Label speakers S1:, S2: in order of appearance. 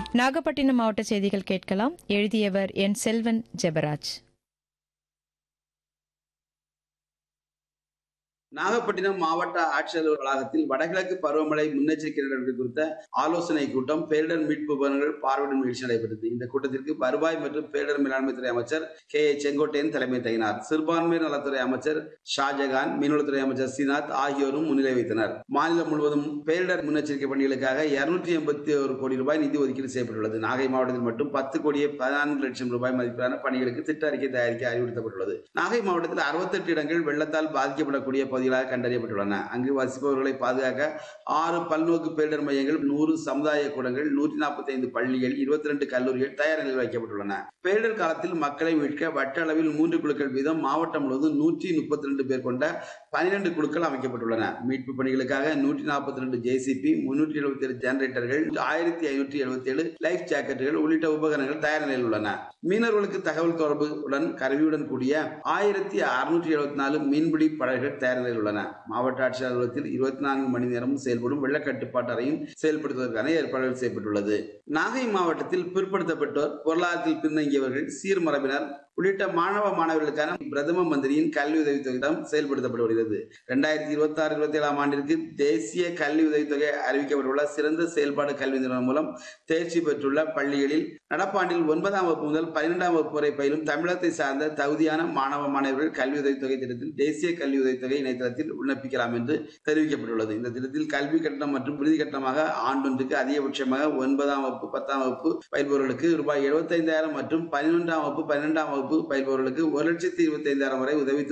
S1: நாகப்பட்டினம் மாவட்ட செய்திகள் கேட்கலாம் எழுதியவர் என் செல்வன் ஜெபராஜ்
S2: நாகப்பட்டினம் மாவட்ட ஆட்சியர் வளாகத்தில் வடகிழக்கு பருவமழை முன்னெச்சரிக்கை நடவடிக்கை குறித்த ஆலோசனை கூட்டம் பேரிடர் மீட்பு உபகரணங்கள் பார்வையிடும் நிகழ்ச்சி நடைபெற்றது இந்த கூட்டத்திற்கு வருவாய் மற்றும் பேரிடர் மேலாண்மை துறை அமைச்சர் கே ஏ செங்கோட்டையன் தலைமை தங்கினார் சிறுபான்மையினர் நலத்துறை அமைச்சர் ஷாஜகான் மீன்வளத்துறை அமைச்சர் ஸ்ரீநாத் ஆகியோரும் முன்னிலை வைத்தனர் மாநிலம் முழுவதும் பேரிடர் முன்னெச்சரிக்கை பணிகளுக்காக இருநூற்றி எண்பத்தி ஒரு கோடி ரூபாய் நிதி ஒதுக்கீடு செய்யப்பட்டுள்ளது நாகை மாவட்டத்தில் மட்டும் பத்து கோடியே பதினான்கு லட்சம் ரூபாய் மதிப்பிலான பணிகளுக்கு திட்ட அறிக்கை தயாரிக்க அறிவுறுத்தப்பட்டுள்ளது நாகை மாவட்டத்தில் அறுபத்தெட்டு இடங்கள் வெள்ளத்தால் பாதிக்கப்படக்கூடிய பகுதிகளாக கண்டறியப்பட்டுள்ளன அங்கு வசிப்பவர்களை பாதுகாக்க ஆறு பல்நோக்கு பேரிடர் மையங்கள் நூறு சமுதாய கூடங்கள் நூற்றி நாற்பத்தி ஐந்து பள்ளிகள் இருபத்தி ரெண்டு கல்லூரிகள் தயார் நிலையில் வைக்கப்பட்டுள்ளன பேரிடர் காலத்தில் மக்களை மீட்க வட்ட அளவில் மூன்று குழுக்கள் வீதம் மாவட்டம் முழுவதும் நூற்றி முப்பத்தி ரெண்டு பேர் கொண்ட பனிரெண்டு குழுக்கள் அமைக்கப்பட்டுள்ளன மீட்பு பணிகளுக்காக நூற்றி நாற்பத்தி ரெண்டு ஜேசிபி முன்னூற்றி எழுபத்தி ஏழு ஜெனரேட்டர்கள் ஆயிரத்தி ஐநூற்றி எழுபத்தி ஏழு லைஃப் ஜாக்கெட்டுகள் உள்ளிட்ட உபகரணங்கள் தயார் நிலையில் உள்ளன மீனவர்களுக்கு தகவல் தொடர்புடன் கருவியுடன் கூடிய ஆயிரத்தி அறுநூற்றி எழுபத்தி நாலு மீன்பிடி படகுகள் தயார் நிலையில் உள்ளன மாவட்ட ஆட்சியர் அலுவலகத்தில் இருபத்தி நான்கு மணி நேரமும் செயல்படும் வெள்ள கட்டுப்பாட்டு அறையும் செயல்படுத்துவதற்கான ஏற்பாடுகள் செய்யப்பட்டுள்ளது நாகை மாவட்டத்தில் பிற்படுத்தப்பட்டோர் பொருளாதாரத்தில் பின்தங்கியவர்கள் சீர்மரபினர் உள்ளிட்ட மாணவ மாணவர்களுக்கான பிரதம மந்திரியின் கல்வி உதவித்தொகை திட்டம் செயல்படுத்தப்பட்டு வருகிறது இரண்டாயிரத்தி இருபத்தி ஆறு இருபத்தி ஏழாம் ஆண்டிற்கு தேசிய கல்வி உதவித்தொகை அறிவிக்கப்பட்டுள்ள சிறந்த செயல்பாடு கல்வி நிறுவனம் மூலம் தேர்ச்சி பெற்றுள்ள பள்ளிகளில் நடப்பாண்டில் ஒன்பதாம் வகுப்பு முதல் பன்னிரெண்டாம் வகுப்பு வரை பயிலும் தமிழகத்தை சார்ந்த தகுதியான மாணவ மாணவர்கள் கல்வி உதவித்தொகை திட்டத்தில் தேசிய கல்வி உதவித்தொகை இணையதளத்தில் விண்ணப்பிக்கலாம் என்று தெரிவிக்கப்பட்டுள்ளது இந்த திட்டத்தில் கல்வி கட்டணம் மற்றும் விடுதி கட்டணமாக ஆண்டொன்றுக்கு அதிகபட்சமாக ஒன்பதாம் வகுப்பு பத்தாம் வகுப்பு பயில்பவர்களுக்கு ரூபாய் எழுபத்தைந்தாயிரம் மற்றும் பதினொன்றாம் வகுப்பு பன்னிரெண்டாம் வகுப்பு பயில்பவர்களுக்கு ஒரு லட்சத்தி இருபத்தி ஐந்தாயிரம் வரை உதவி